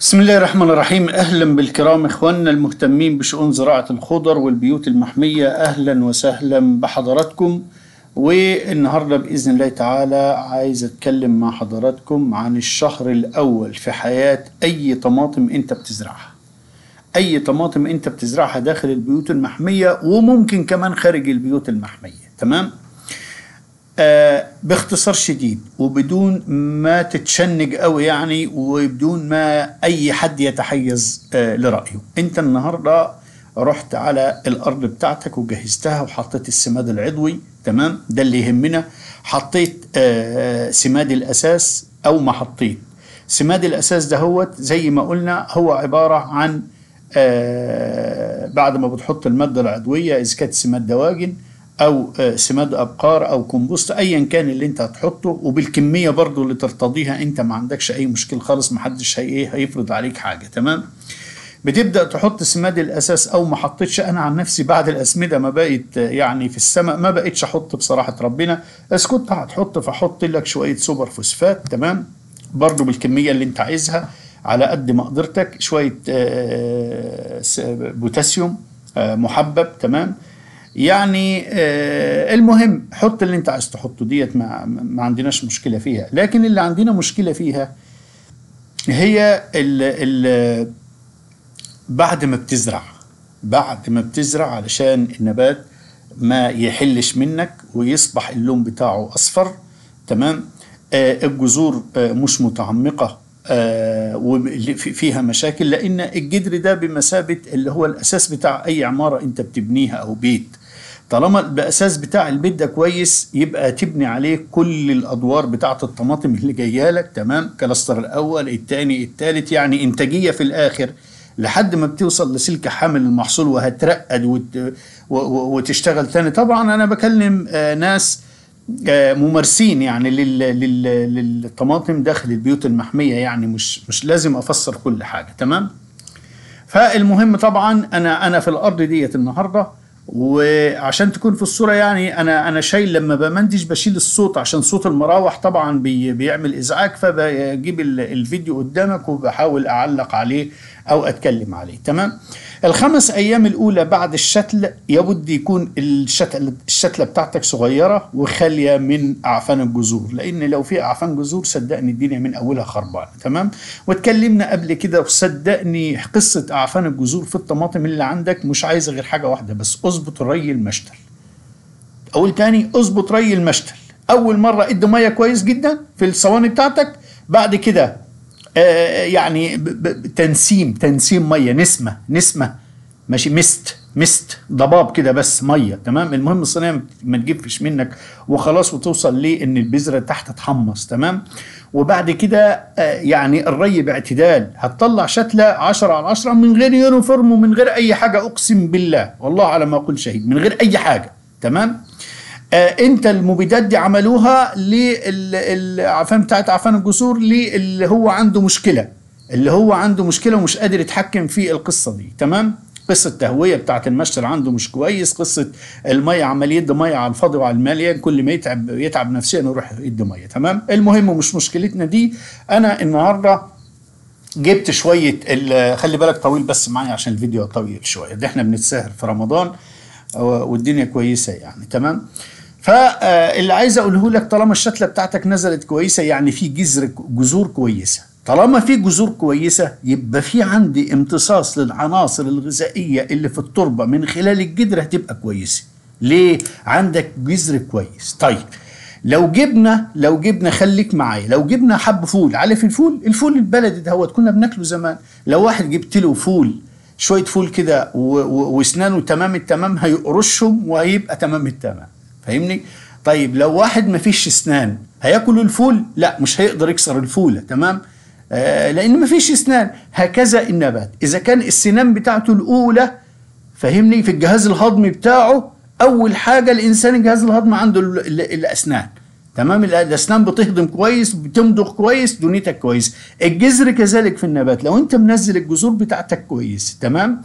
بسم الله الرحمن الرحيم اهلا بالكرام اخواننا المهتمين بشؤون زراعه الخضر والبيوت المحميه اهلا وسهلا بحضراتكم والنهارده باذن الله تعالى عايز اتكلم مع حضراتكم عن الشهر الاول في حياه اي طماطم انت بتزرعها اي طماطم انت بتزرعها داخل البيوت المحميه وممكن كمان خارج البيوت المحميه تمام آه باختصار شديد وبدون ما تتشنج قوي يعني وبدون ما اي حد يتحيز آه لرايه انت النهارده رحت على الارض بتاعتك وجهزتها وحطيت السماد العضوي تمام ده اللي يهمنا حطيت آه سماد الاساس او ما حطيت سماد الاساس ده هو زي ما قلنا هو عباره عن آه بعد ما بتحط الماده العضويه اذا كانت سماد دواجن او سماد ابقار او كومبوست ايا كان اللي انت هتحطه وبالكميه برضو اللي ترتضيها انت ما عندكش اي مشكله خالص ما حدش هي ايه هيفرض عليك حاجه تمام بتبدا تحط سماد الاساس او ما حطيتش انا عن نفسي بعد الاسمده ما بقت يعني في السماء ما بقتش احط بصراحه ربنا بس كنت هتحط فحط لك شويه سوبر فوسفات تمام برضو بالكميه اللي انت عايزها على قد مقدرتك شويه بوتاسيوم محبب تمام يعني آه المهم حط اللي انت عايز تحطه ديت ما, ما عندناش مشكله فيها لكن اللي عندنا مشكله فيها هي ال ال بعد ما بتزرع بعد ما بتزرع علشان النبات ما يحلش منك ويصبح اللون بتاعه اصفر تمام آه الجذور آه مش متعمقه آه وفيها مشاكل لان الجدر ده بمثابه اللي هو الاساس بتاع اي عماره انت بتبنيها او بيت طالما الاساس بتاع البيت ده كويس يبقى تبني عليه كل الادوار بتاعه الطماطم اللي جايه لك تمام كلاستر الاول الثاني الثالث يعني انتاجيه في الاخر لحد ما بتوصل لسلك حامل المحصول وهترقد وت... وتشتغل تاني طبعا انا بكلم آه ناس ممارسين يعني لل... لل... للطماطم داخل البيوت المحمية يعني مش مش لازم أفسر كل حاجة تمام فالمهم طبعا أنا أنا في الأرض ديت النهاردة وعشان تكون في الصورة يعني أنا أنا شايل لما بمنتج بشيل الصوت عشان صوت المراوح طبعا بي بيعمل إزعاج فبجيب الفيديو قدامك وبحاول أعلق عليه أو أتكلم عليه تمام الخمس ايام الاولى بعد الشتل يبد يكون الشتل الشتله بتاعتك صغيره وخاليه من اعفان الجذور لان لو في اعفان جذور صدقني الدنيا من اولها خربانه تمام واتكلمنا قبل كده وصدقني قصه اعفان الجذور في الطماطم اللي عندك مش عايزه غير حاجه واحده بس اظبط ري المشتل اقول تاني اظبط ري المشتل اول مره ادي ميه كويس جدا في الصواني بتاعتك بعد كده يعني تنسيم تنسيم ميه نسمه نسمه ماشي مست مست ضباب كده بس ميه تمام المهم الصينيه ما تجفش منك وخلاص وتوصل لان البذره تحت تحمص تمام وبعد كده يعني الري باعتدال هتطلع شتله 10 على 10 من غير يونيفورم ومن غير اي حاجه اقسم بالله والله على ما اقول شهيد من غير اي حاجه تمام آه انت المبيدات دي عملوها للعفان بتاعت عفان الجسور للي هو عنده مشكله اللي هو عنده مشكله ومش قادر يتحكم في القصه دي تمام قصه التهويه بتاعت المشتل عنده مش كويس قصه الميه عمال يدي ميه على الفاضي وعلى المليان كل ما يتعب يتعب نفسيا يروح يدي ميه تمام المهم مش مشكلتنا دي انا النهارده جبت شويه خلي بالك طويل بس معايا عشان الفيديو طويل شويه ده احنا بنتساهر في رمضان والدنيا كويسه يعني تمام فاللي عايز اقوله لك طالما الشتله بتاعتك نزلت كويسه يعني في جذر جذور كويسه طالما في جذور كويسه يبقى في عندي امتصاص للعناصر الغذائيه اللي في التربه من خلال الجذر هتبقى كويسه ليه عندك جذر كويس طيب لو جبنا لو جبنا خليك معايا لو جبنا حب فول عارف الفول الفول البلدي دهوت كنا بناكله زمان لو واحد جبت له فول شويه فول كده واسنانه تمام التمام هيقرشهم وهيبقى تمام التمام فاهمني طيب لو واحد ما فيش اسنان هياكل الفول لا مش هيقدر يكسر الفوله تمام آه لان ما فيش اسنان هكذا النبات اذا كان السنان بتاعته الاولى فاهمني في الجهاز الهضمي بتاعه اول حاجه الانسان الجهاز الهضمي عنده الاسنان تمام الاسنان بتهضم كويس بتمضغ كويس دنيتك كويس الجذر كذلك في النبات لو انت منزل الجذور بتاعتك كويس تمام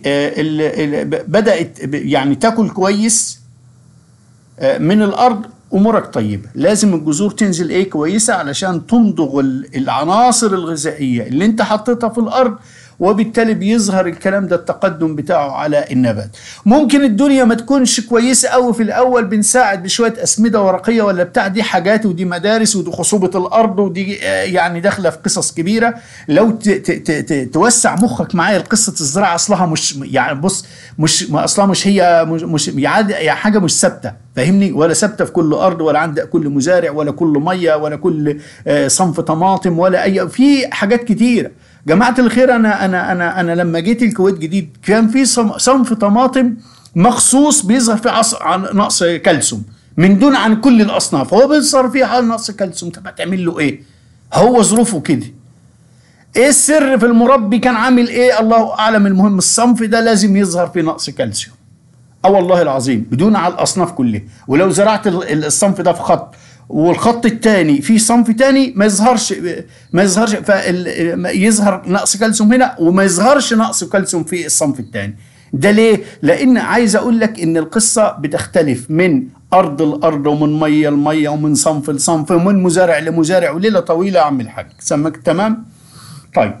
وبدات يعني تاكل كويس من الارض امورك طيبه لازم الجذور تنزل ايه كويسه علشان تمضغ ال- العناصر الغذائيه اللي انت حطيتها في الارض وبالتالي بيظهر الكلام ده التقدم بتاعه على النبات ممكن الدنيا ما تكونش كويسه قوي في الاول بنساعد بشويه اسمده ورقيه ولا بتاع دي حاجات ودي مدارس ودي خصوبه الارض ودي آه، يعني داخله في قصص كبيره لو ت ت ت ت توسع مخك معايا قصه الزراعه اصلها مش يعني بص مش ما اصلها مش هي مش, مش يعني يعني حاجه مش ثابته فاهمني ولا ثابته في كل ارض ولا عند كل مزارع ولا كل ميه ولا كل آه، صنف طماطم ولا اي في حاجات كتيره جماعه الخير انا انا انا انا لما جيت الكويت جديد كان في صم- صنف طماطم مخصوص بيظهر فيه عص- عن نقص كالسيوم من دون عن كل الاصناف هو بيظهر فيه حال نقص كالسيوم طب هتعمل له ايه هو ظروفه كده ايه السر في المربي كان عامل ايه الله اعلم المهم الصنف ده لازم يظهر فيه نقص كالسيوم اه والله العظيم بدون على الاصناف كلها ولو زرعت ال- ال- الصنف ده في خط والخط الثاني في صنف تاني ما يظهرش ما يظهرش يظهر نقص كالسيوم هنا وما يظهرش نقص كالسيوم في الصنف الثاني ده ليه؟ لان عايز اقول لك ان القصه بتختلف من ارض لارض ومن ميه لميه ومن صنف لصنف ومن مزارع لمزارع وليله طويله يا عم الحاج سمك تمام؟ طيب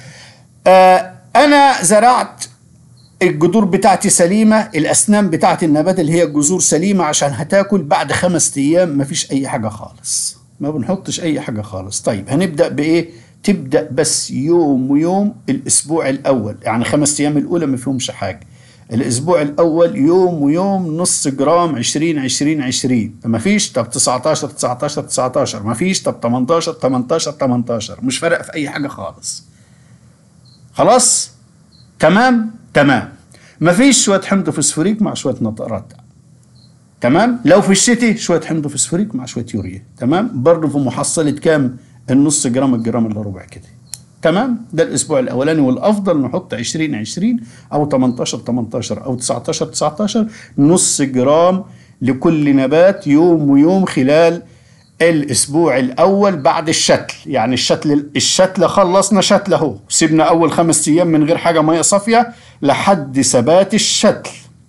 آه انا زرعت الجذور بتاعتي سليمة الأسنان بتاعت النبات اللي هي الجذور سليمة عشان هتاكل بعد خمس أيام مفيش أي حاجة خالص ما بنحطش أي حاجة خالص طيب هنبدأ بإيه تبدأ بس يوم ويوم الأسبوع الأول يعني خمس أيام الأولى ما فيهمش حاجة الأسبوع الأول يوم ويوم نص جرام 20 20 20 ما فيش طب 19 19 19 ما فيش طب 18 18 18 مش فارق في أي حاجة خالص خلاص تمام تمام مفيش شويه حمض فوسفوريك مع شويه نطرات تمام لو في الشتاء شويه حمض فوسفوريك مع شويه يوريا تمام برضه في محصله كام النص جرام الجرام الا ربع كده تمام ده الاسبوع الاولاني والافضل نحط 20 20 او 18 18 او 19 19 نص جرام لكل نبات يوم ويوم خلال الاسبوع الاول بعد الشتل يعني الشتل الشتل خلصنا شتل اهو سيبنا اول خمس ايام من غير حاجه ميه صافيه لحد ثبات الشتل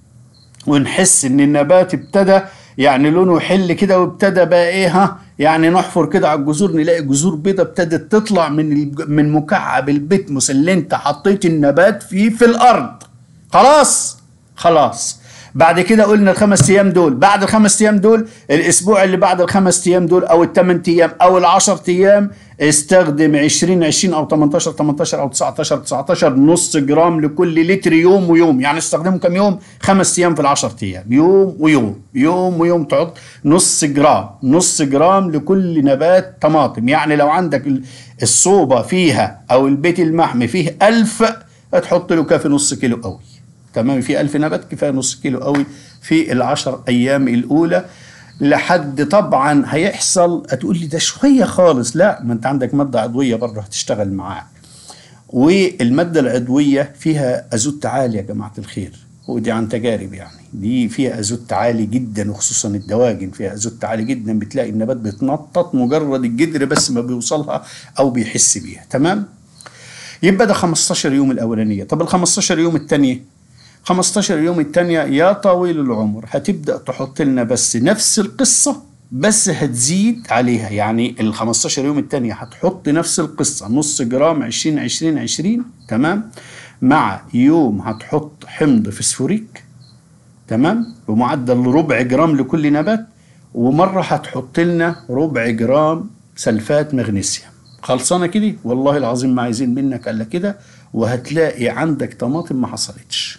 ونحس ان النبات ابتدى يعني لونه يحل كده وابتدى بقى ايه ها يعني نحفر كده على الجذور نلاقي جذور بيضة ابتدت تطلع من الج- من مكعب البتموس اللي انت حطيت النبات فيه في الارض خلاص خلاص بعد كده قلنا الخمس ايام دول بعد الخمس ايام دول الاسبوع اللي بعد الخمس ايام دول او الثمان ايام او العشر ايام استخدم 20 20 او 18 18 او 19 19 نص جرام لكل لتر يوم ويوم يعني استخدمه كم يوم خمس ايام في العشر ايام يوم ويوم يوم ويوم تحط نص جرام نص جرام لكل نبات طماطم يعني لو عندك ال- الصوبة فيها او البيت المحمي فيه ألف هتحط له كافي نص كيلو قوي تمام في ألف نبات كفاية نص كيلو قوي في العشر أيام الأولى لحد طبعا هيحصل هتقول لي ده شوية خالص لا ما أنت عندك مادة عضوية برضه هتشتغل معاك والمادة العضوية فيها أزوت عالي يا جماعة الخير ودي عن تجارب يعني دي فيها أزوت عالي جدا وخصوصا الدواجن فيها أزوت عالي جدا بتلاقي النبات بيتنطط مجرد الجدر بس ما بيوصلها أو بيحس بيها تمام يبقى ده 15 يوم الأولانية طب ال 15 يوم التانية 15 يوم التانية يا طويل العمر هتبدأ تحط لنا بس نفس القصة بس هتزيد عليها يعني ال 15 يوم التانية هتحط نفس القصة نص جرام 20 20 20 تمام مع يوم هتحط حمض فسفوريك تمام بمعدل ربع جرام لكل نبات ومرة هتحط لنا ربع جرام سلفات مغنيسيوم خلصانة كده والله العظيم ما عايزين منك الا كده وهتلاقي عندك طماطم ما حصلتش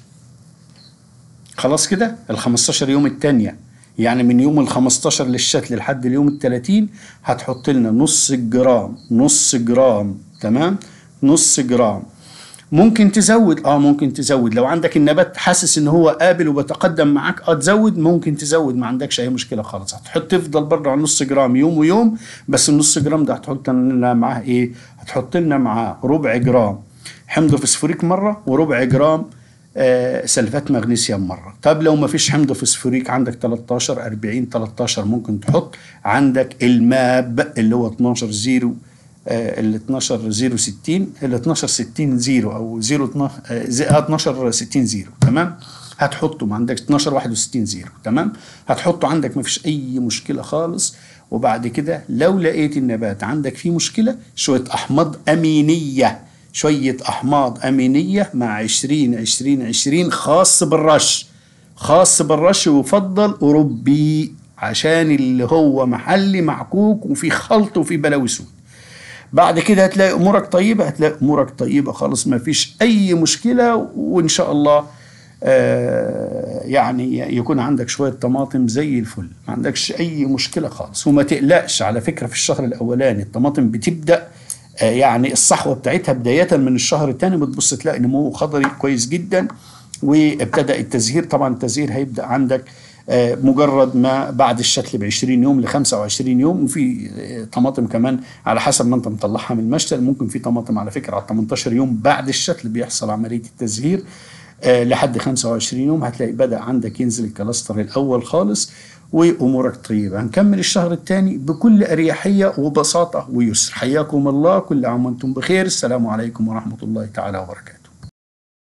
خلاص كده ال 15 يوم التانية يعني من يوم ال 15 للشتل لحد اليوم ال 30 هتحط لنا نص جرام نص جرام تمام نص جرام ممكن تزود اه ممكن تزود لو عندك النبات حاسس ان هو قابل وبتقدم معاك اه تزود ممكن تزود ما عندكش اي مشكله خالص هتحط تفضل برضه على نص جرام يوم ويوم بس النص جرام ده هتحط لنا معاه ايه هتحط لنا معاه ربع جرام حمض فسفوريك مره وربع جرام آه، سلفات مغنيسيوم مره طب لو ما فيش حمض فسفوريك عندك 13 40 13 ممكن تحط عندك الماب اللي هو 12 زيرو آه، ال 12 0 60 ال 12 60 0 او 0 12 آه، زي- آه، 12 60 0 تمام هتحطه ما عندك 12 61 زيرو تمام هتحطه عندك ما فيش اي مشكله خالص وبعد كده لو لقيت النبات عندك فيه مشكله شويه احماض امينيه شويه احماض امينيه مع 20 20 20 خاص بالرش خاص بالرش ويفضل اوروبي عشان اللي هو محلي معكوك وفي خلط وفي بلاوي سود بعد كده هتلاقي امورك طيبه هتلاقي امورك طيبه خالص ما فيش اي مشكله وان شاء الله آه يعني يكون عندك شويه طماطم زي الفل ما عندكش اي مشكله خالص وما تقلقش على فكره في الشهر الاولاني الطماطم بتبدا آه يعني الصحوه بتاعتها بدايه من الشهر الثاني بتبص تلاقي نمو خضري كويس جدا وابتدى التزهير طبعا التزهير هيبدا عندك مجرد ما بعد الشتل ب 20 يوم ل 25 يوم وفي طماطم كمان على حسب ما انت مطلعها من المشتل ممكن في طماطم على فكره على 18 يوم بعد الشتل بيحصل عمليه التزهير لحد 25 يوم هتلاقي بدا عندك ينزل الكلاستر الاول خالص وامورك طيبه هنكمل الشهر الثاني بكل اريحيه وبساطه ويسر حياكم الله كل عام وانتم بخير السلام عليكم ورحمه الله تعالى وبركاته